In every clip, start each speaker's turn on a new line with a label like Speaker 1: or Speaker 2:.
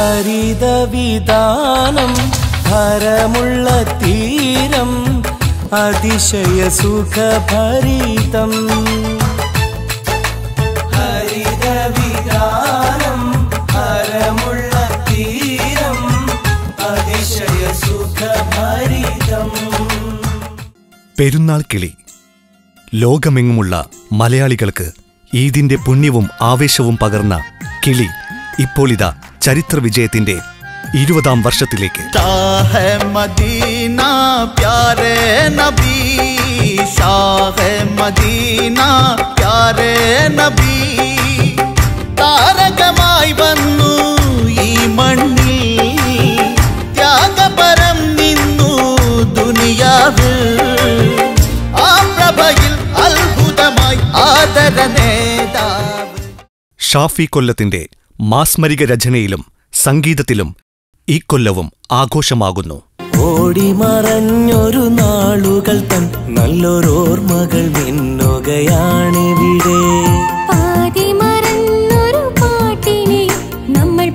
Speaker 1: ഹരിതവിധാനം ഹരമുള്ള തീരം അതിശയ സുഖഭരിതം ഹരിതവിധാനം ഹരമുള്ള തീരം അതിശയ സുഖഭരിതം
Speaker 2: പെരുന്നാൾ കിളി ലോകമെങ്ങുമുള്ള മലയാളികൾക്ക് ഈദിന്റെ പുണ്യവും ആവേശവും പകർന്ന കിളി ഇപ്പോൾ ഇതാ ചരിത്ര വിജയത്തിന്റെ ഇരുപതാം വർഷത്തിലേക്ക്
Speaker 3: शाह मदीना प्यारे नबी शाह मदീന പ്യാരെ നബി താരകമായി വന്നു ഈ മണ്ണിൽ ത്യാഗപരം നിന്നു ദുനിയാവ് ആ പ്രഭയിൽ അത്ഭുതമായി ആദര നേതാവ്
Speaker 2: ഷാഫി കൊല്ലത്തിന്റെ മാസ്മരിക രചനയിലും സംഗീതത്തിലും ഇക്കൊല്ലവും ആഘോഷമാകുന്നു
Speaker 1: ഓടിമറഞ്ഞൊരു നാളുകൾ തൻ നല്ലൊരോർമ്മകൾ മിന്നുകയാണിവിടെ
Speaker 4: പാതിമറന്നൊരു പാട്ടിനെ നമ്മൾ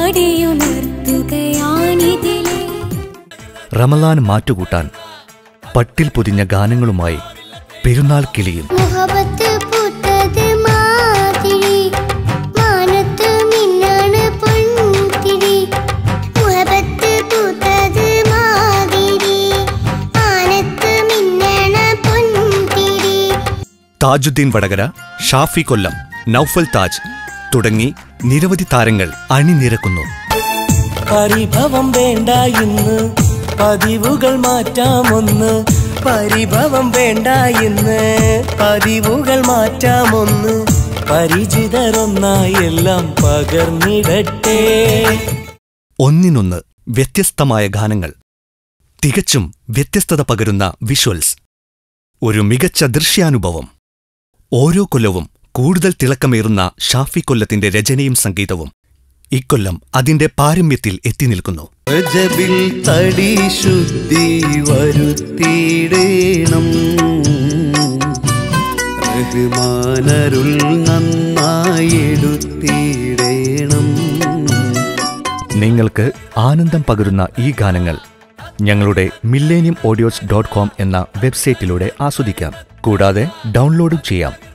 Speaker 4: പാടിയുണർത്തുകയാണിതിലെ
Speaker 2: റമലാൻ മാറ്റുകൂട്ടാൻ പട്ടിൽ പൊതിഞ്ഞ ഗാനങ്ങളുമായി പെരുന്നാൾ കിളിയും
Speaker 4: മുഹബത്ത് പൂത്തത് മാതിരി മാനത്ത് മിന്നാണ് പൊൻതിരി മുഹബത്ത് പൂത്തത് മാതിരി മാനത്ത് മിന്നണ പൊൻതിരി
Speaker 2: താജുദ്ദീൻ വടകര ഷാഫി കൊല്ലം നൌഫൽ താജ് തുടങ്ങി നിരവധി താരങ്ങൾ അണിനിരക്കുന്നു
Speaker 1: പരിഭവം വേണ്ട ഇന്ന് പതിവുകൾ മാറ്റാമൊന്ന് പരിഭവം വേണ്ട ഇന്ന് പതിവുകൾ മാറ്റാമൊന്ന് പരിചിതരൊന്നായി എല്ലാം പകർന്നിടട്ടെ
Speaker 2: ഒന്നിനൊന്ന് വ്യത്യസ്തമായ ഗാനങ്ങൾ തികച്ചും വ്യത്യസ്തത പകരുന്ന വിഷ്വൽസ് ഒരു മികച്ച ദൃശ്യാനുഭവം ഓരോ കൊല്ലവും കൂടുതൽ തിളക്കമേറുന്ന ഷാഫി കൊല്ലത്തിന്റെ രചനയും സംഗീതവും ഇക്കൊല്ലം അതിന്റെ പാരമ്യത്തിൽ എത്തി നിൽക്കുന്നു
Speaker 3: റജബിൽ തടി ശുദ്ധി വരുത്തിയിടേണം റഹ്മാനരുൾ നന്നായി എടുത്തിടേണം
Speaker 2: നിങ്ങൾക്ക് ആനന്ദം പകരുന്ന ഈ ഗാനങ്ങൾ ഞങ്ങളുടെ മില്ലേനിയം ഓഡിയോസ് ഡോട്ട് കോം എന്ന വെബ്സൈറ്റിലൂടെ ആസ്വദിക്കാം കൂടാതെ ഡൗൺലോഡും ചെയ്യാം